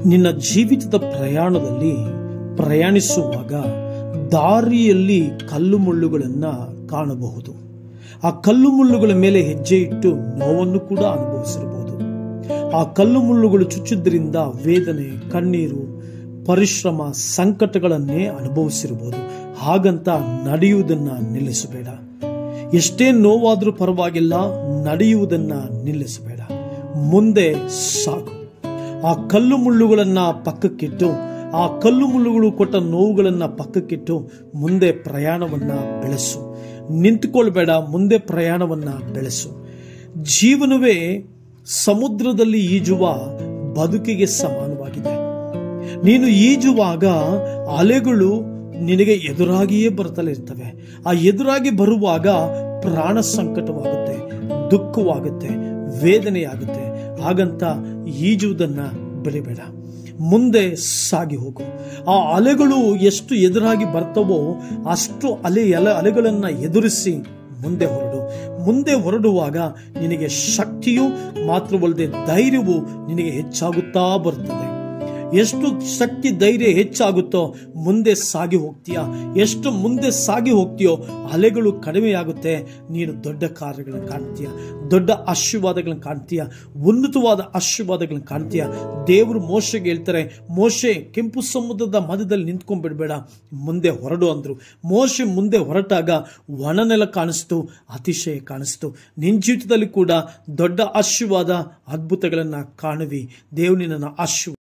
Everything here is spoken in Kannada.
ನಿನ್ನ ಜೀವಿತದ ಪ್ರಯಾಣದಲ್ಲಿ ಪ್ರಯಾಣಿಸುವಾಗ ದಾರಿಯಲ್ಲಿ ಕಲ್ಲು ಮುಳ್ಳುಗಳನ್ನು ಕಾಣಬಹುದು ಆ ಕಲ್ಲು ಮುಳ್ಳುಗಳ ಮೇಲೆ ಹೆಜ್ಜೆ ಇಟ್ಟು ನೋವನ್ನು ಕೂಡ ಅನುಭವಿಸಿರಬಹುದು ಆ ಕಲ್ಲು ಮುಳ್ಳುಗಳು ಚುಚ್ಚಿದ್ರಿಂದ ವೇದನೆ ಕಣ್ಣೀರು ಪರಿಶ್ರಮ ಸಂಕಟಗಳನ್ನೇ ಅನುಭವಿಸಿರಬಹುದು ಹಾಗಂತ ನಡೆಯುವುದನ್ನ ನಿಲ್ಲಿಸಬೇಡ ಎಷ್ಟೇ ನೋವಾದರೂ ಪರವಾಗಿಲ್ಲ ನಡೆಯುವುದನ್ನ ನಿಲ್ಲಿಸಬೇಡ ಮುಂದೆ ಸಾಕು ಆ ಕಲ್ಲು ಮುಳ್ಳುಗಳನ್ನ ಪಕ್ಕಕ್ಕಿಟ್ಟು ಆ ಕಲ್ಲು ಮುಳ್ಳುಗಳು ಕೊಟ್ಟ ನೋವುಗಳನ್ನ ಪಕ್ಕಕ್ಕಿಟ್ಟು ಮುಂದೆ ಪ್ರಯಾಣವನ್ನ ಬೆಳೆಸು ನಿಂತುಕೊಳ್ಬೇಡ ಮುಂದೆ ಪ್ರಯಾಣವನ್ನ ಬೆಳೆಸು ಜೀವನವೇ ಸಮುದ್ರದಲ್ಲಿ ಈಜುವ ಬದುಕಿಗೆ ಸಮಾನವಾಗಿದೆ ನೀನು ಈಜುವಾಗ ಅಲೆಗಳು ನಿನಗೆ ಎದುರಾಗಿಯೇ ಬರ್ತಲೇ ಇರ್ತವೆ ಆ ಎದುರಾಗಿ ಬರುವಾಗ ಪ್ರಾಣ ಸಂಕಟವಾಗುತ್ತೆ ದುಃಖವಾಗುತ್ತೆ ವೇದನೆಯಾಗುತ್ತೆ ಹಾಗಂತ ಈಜುವುದನ್ನ ಬೆಳಿಬೇಡ ಮುಂದೆ ಸಾಗಿ ಹೋಗು ಆ ಅಲೆಗಳು ಎಷ್ಟು ಎದುರಾಗಿ ಬರ್ತವೋ ಅಷ್ಟು ಅಲೆ ಎಲೆ ಅಲೆಗಳನ್ನು ಎದುರಿಸಿ ಮುಂದೆ ಹೊರಡು ಮುಂದೆ ಹೊರಡುವಾಗ ನಿನಗೆ ಶಕ್ತಿಯು ಮಾತ್ರವಲ್ಲದೆ ಧೈರ್ಯವು ನಿನಗೆ ಹೆಚ್ಚಾಗುತ್ತಾ ಬರುತ್ತದೆ ಎಷ್ಟು ಶಕ್ತಿ ಧೈರ್ಯ ಹೆಚ್ಚಾಗುತ್ತೋ ಮುಂದೆ ಸಾಗಿ ಹೋಗ್ತೀಯ ಎಷ್ಟು ಮುಂದೆ ಸಾಗಿ ಹೋಗ್ತೀಯೋ ಅಲೆಗಳು ಕಡಿಮೆಯಾಗುತ್ತೆ ನೀನು ದೊಡ್ಡ ಕಾರ್ಯಗಳನ್ನು ಕಾಣ್ತೀಯ ದೊಡ್ಡ ಆಶೀರ್ವಾದಗಳನ್ನು ಕಾಣ್ತೀಯ ಉನ್ನತವಾದ ಆಶೀರ್ವಾದಗಳನ್ನು ಕಾಣ್ತೀಯ ದೇವರು ಮೋಶೆಗೆ ಹೇಳ್ತಾರೆ ಮೋಶೆ ಕೆಂಪು ಸಮುದ್ರದ ಮಧ್ಯದಲ್ಲಿ ನಿಂತ್ಕೊಂಡ್ಬಿಡ್ಬೇಡ ಮುಂದೆ ಹೊರಡು ಅಂದ್ರು ಮೋಶೆ ಮುಂದೆ ಹೊರಟಾಗ ಒಣನೆಲ ಕಾಣಿಸ್ತು ಅತಿಶಯ ಕಾಣಿಸ್ತು ನಿನ್ನ ಜೀವಿತದಲ್ಲಿ ಕೂಡ ದೊಡ್ಡ ಆಶೀರ್ವಾದ ಅದ್ಭುತಗಳನ್ನು ಕಾಣುವಿ ದೇವ್ ನಿನ್ನನ್ನು ಆಶೀರ್ವಾದ